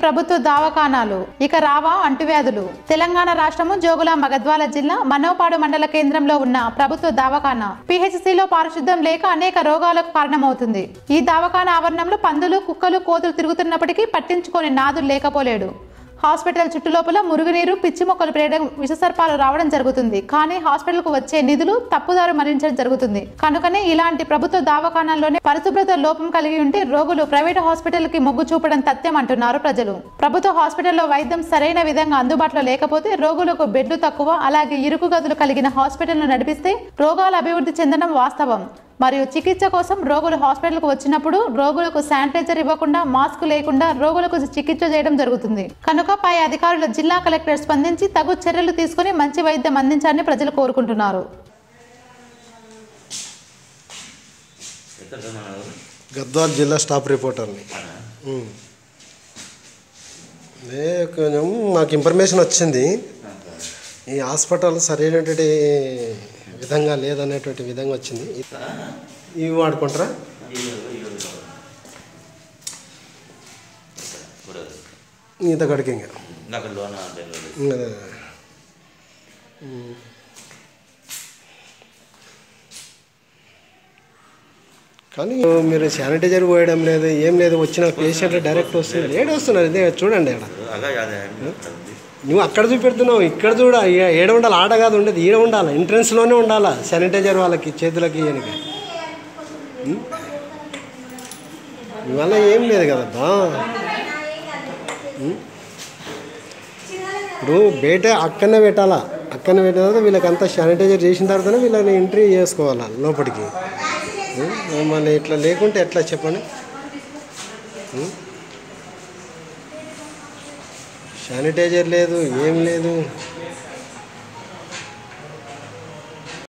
ప్రభుత్వ దవాఖానాలు ఇక రావా అంటువ్యాధులు తెలంగాణ రాష్ట్రము జోగులాంబ గద్వాల జిల్లా మనోపాడు మండల కేంద్రంలో ఉన్న ప్రభుత్వ దవాఖానా పిహెచ్సిలో పారిశుద్ధ్యం లేక అనేక రోగాలకు కారణమవుతుంది ఈ దవాఖానా ఆవరణంలో పందులు కుక్కలు కోతులు తిరుగుతున్నప్పటికీ పట్టించుకొని నాదులు లేకపోలేడు హాస్పిటల్ చుట్టులోపల మురుగునీరు పిచ్చి మొక్కలు పేయడం విషసర్పాలు రావడం జరుగుతుంది కానీ హాస్పిటల్కు వచ్చే నిధులు తప్పుదారు మరణించడం జరుగుతుంది కనుకనే ఇలాంటి ప్రభుత్వ దవాఖానాల్లోనే పరిశుభ్రత లోపం కలిగి ఉంటే రోగులు ప్రైవేట్ హాస్పిటల్ కి మొగ్గు చూపడం తథ్యం అంటున్నారు ప్రజలు ప్రభుత్వ హాస్పిటల్లో వైద్యం సరైన విధంగా అందుబాటులో లేకపోతే రోగులకు బెడ్లు తక్కువ అలాగే ఇరుకు గదులు కలిగిన హాస్పిటల్ను నడిపిస్తే రోగాలు అభివృద్ధి చెందడం వాస్తవం మరియు చికిత్స కోసం రోగులు హాస్పిటల్కు వచ్చినప్పుడు రోగులకు శానిటైజర్ ఇవ్వకుండా మాస్క్ లేకుండా రోగులకు చికిత్స చేయడం జరుగుతుంది కనుక పై అధికారులు జిల్లా కలెక్టర్ స్పందించి తగు చర్యలు తీసుకుని మంచి వైద్యం అందించాలని ప్రజలు కోరుకుంటున్నారు ఎక్కడ మన ఊరు? గద్వాల్ జిల్లా స్టాఫ్ రిపోర్టర్ని ఉమ్. అదే కొంచెం మాకు ఇన్ఫర్మేషన్ వచ్చింది ఈ హాస్పిటల్ సరైనటువంటి విధంగా లేదనేటువంటి విధంగా వచ్చింది ఇవి వాడుకుంటారా ఇప్పుడు ఈత కడికి ఇంకా నాకు లోన్ డెలివరీ అదే. ఉమ్. కానీ మీరు శానిటైజర్ పోయడం లేదు ఏం లేదు వచ్చిన పేషెంట్ డైరెక్ట్ వస్తుంది ఏడు వస్తున్నారు ఇదే చూడండి ఇక్కడ అగా అదే ఉంది నువ్వు అక్కడ చూపెడుతున్నావు ఇక్కడ చూడ ఏ- ఏడ ఉండాలి ఆడ కాదు ఉండేది ఈడ ఉండాలి ఎంట్రన్స్లోనే ఉండాలా శానిటైజర్ వాళ్ళకి చేతులకి ఈయనకి ఉం? ఇవాళ ఏం లేదు కదబ్బా ఉం? ఇప్పుడు బయట అక్కడనే పెట్టాలా అక్కడనే పెట్టిన తర్వాత వీళ్ళకంతా శానిటైజర్ చేసిన తర్వాతనే వీళ్ళని ఎంట్రీ చేసుకోవాలా లోపలికి ఉం? మళ్ళీ ఇట్లా లేకుంటే ఎట్లా చెప్పండి ఉం? శానిటైజర్ లేదు ఏం లేదు